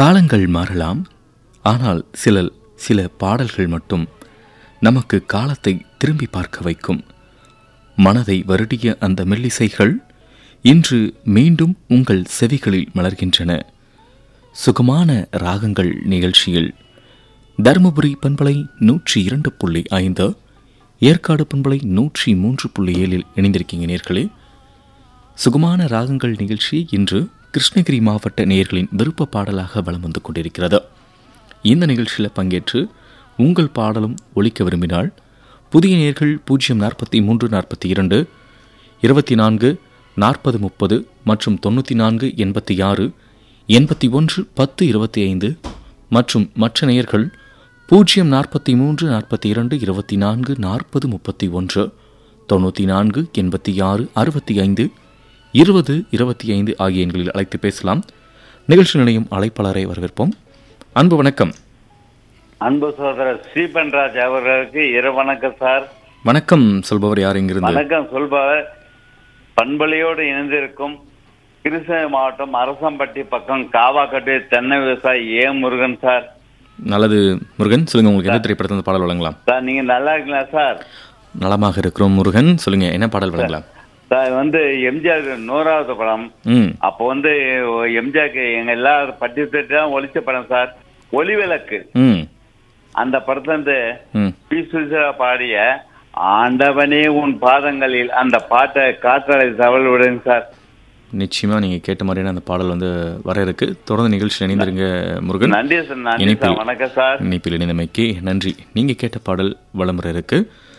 காலங்கள் மாறலாம் ஆனால் சில சில பாடல்கள் மட்டும் நமக்கு காலத்தை திரும்பி பார்க்க வைக்கும் மனதை வருடிய அந்த மெல்லிசைகள் இன்று மீண்டும் உங்கள் செவிகளில் மலர்கின்றன சுகமான ராகங்கள் நிகழ்ச்சியில் தருமபுரி பண்பலை நூற்றி இரண்டு புள்ளி ஐந்து ஏற்காடு பண்பலை நூற்றி மூன்று புள்ளி ஏழில் இணைந்திருக்கீங்க நேர்களே சுகமான ராகங்கள் நிகழ்ச்சி இன்று கிருஷ்ணகிரி மாவட்ட நேயர்களின் விருப்ப பாடலாக வலம் வந்து கொண்டிருக்கிறது இந்த நிகழ்ச்சியில் பங்கேற்று உங்கள் பாடலும் ஒழிக்க விரும்பினால் புதிய நேர்கள் பூஜ்ஜியம் நாற்பத்தி மூன்று நாற்பத்தி இரண்டு இருபத்தி நான்கு நாற்பது முப்பது மற்றும் தொண்ணூற்றி நான்கு எண்பத்தி ஆறு எண்பத்தி ஒன்று பத்து இருபத்தி ஐந்து மற்றும் மற்ற நேயர்கள் பூஜ்ஜியம் நாற்பத்தி மூன்று நாற்பத்தி இரண்டு இருபத்தி நான்கு நாற்பது முப்பத்தி ஒன்று தொண்ணூற்றி நான்கு எண்பத்தி ஆறு அறுபத்தி ஐந்து இருபது இருபத்தி ஐந்து ஆகிய எண்களில் அழைத்து பேசலாம் நிகழ்ச்சி நிலையம் அழைப்பாளரை வரவேற்போம் அன்பு வணக்கம் அன்பு சகோதரர் ஸ்ரீபன்ராஜ் அவர்களுக்கு இரு வணக்கம் சார் வணக்கம் சொல்பவர் யார் இங்கிருந்து வணக்கம் சொல்பவர் பண்பலையோடு இணைந்திருக்கும் கிருஷ்ணகிரி மாவட்டம் அரசம்பட்டி பக்கம் காவாக்கட்டு தென்னை விவசாயி ஏ முருகன் சார் நல்லது முருகன் சொல்லுங்க உங்களுக்கு எந்த திரைப்படத்தில் இந்த பாடல் வழங்கலாம் சார் நீங்க நல்லா இருக்கீங்களா சார் நலமாக இருக்கிறோம் முருகன் சொல்லுங்க என்ன பாடல் வழங்கலாம் சார் வந்து எம்ஜிஆர் நூறாவது படம் ம் அப்போ வந்து எம்ஜிஆருக்கு எங்க எல்லா பட்டி தான் ஒழிச்ச படம் சார் ஒளிவிளக்கு ம் அந்த படத்துல இருந்து ம் பி சுசிலா பாடிய ஆண்டவனே உன் பாதங்களில் அந்த பாட்டை காற்றலை தவள் விடுங்க சார் நிச்சயமா நீங்க கேட்ட மாதிரியான அந்த பாடல் வந்து வர இருக்கு தொடர்ந்து நிகழ்ச்சி இணைந்திருங்க முருகன் நன்றி சார் நன்றி இணைப்பில் சார் வணக்கம் சார் இணைப்பில் இணைந்தமைக்கு நன்றி நீங்க கேட்ட பாடல் வலம் வர இருக்கு